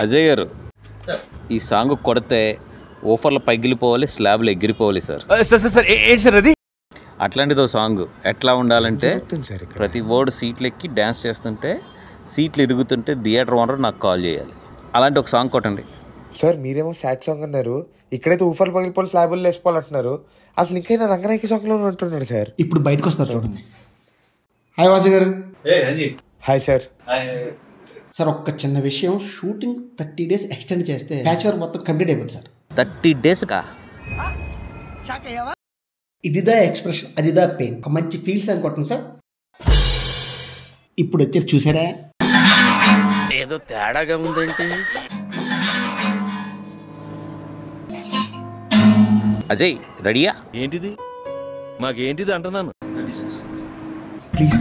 అజయ్ గారు ఈ సాంగ్ కొడితే ఓఫర్లు పగిలిపోవాలి స్లాబ్లు ఎగిరిపోవాలి సార్ సార్ సార్ సార్ ఏ- ఏంటి సార్ అది అట్లాంటిది ఓ సాంగ్ ఎట్లా ఉండాలంటే ప్రతి వర్డ్ సీట్లు ఎక్కి డ్యాన్స్ చేస్తుంటే సీట్లు ఇరుగుతుంటే థియేటర్ ఓనర్ నాకు కాల్ చేయాలి అలాంటి ఒక సాంగ్ కొట్టండి సార్ మీరేమో సాడ్ సాంగ్ అన్నారు ఇక్కడైతే ఊఫర్లు పగిలిపోయి స్లాబులు వేసుకోవాలంటున్నారు అసలు ఇంకైనా రంగనాయకి సాంగ్లో ఉంటున్నాడు సార్ ఇప్పుడు బయటకు వస్తారు చూడండి హాయ్ వాసు గారు హాయ్ సార్ సార్ ఒక్క చిన్న విషయం షూటింగ్ థర్టీ డేస్ ఎక్స్టెండ్ చేస్తే ప్యాచ్ వర్క్ మొత్తం కంప్లీట్ అయిపోతుంది సార్ థర్టీ డేస్ కా ఇదిదా ఎక్స్ప్రెషన్ అదిదా పెయిన్ ఒక మంచి ఫీల్స్ అనుకుంటున్నాను సార్ ఇప్పుడు వచ్చారు చూసారా ఏదో తేడాగా ఉందేంటి అజయ్ రెడీయా ఏంటిది మాకేంటిది అంటున్నాను ప్లీజ్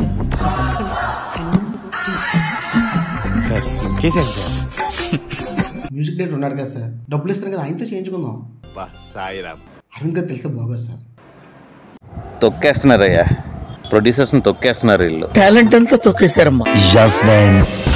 సార్ చేశాను సార్ మ్యూజిక్ డైరెక్టర్ ఉన్నారు కదా సార్ డబ్బులు ఇస్తారు కదా ఆయనతో చేయించుకుందాం బా సాయిరామ్ అరుణ్ గారు తెలిస్తే బాగోదు సార్ తొక్కేస్తున్నారయ్యా ప్రొడ్యూసర్స్ని తొక్కేస్తున్నారు వీళ్ళు టాలెంట్ అంతా తొక్కేశారమ్మా Just then,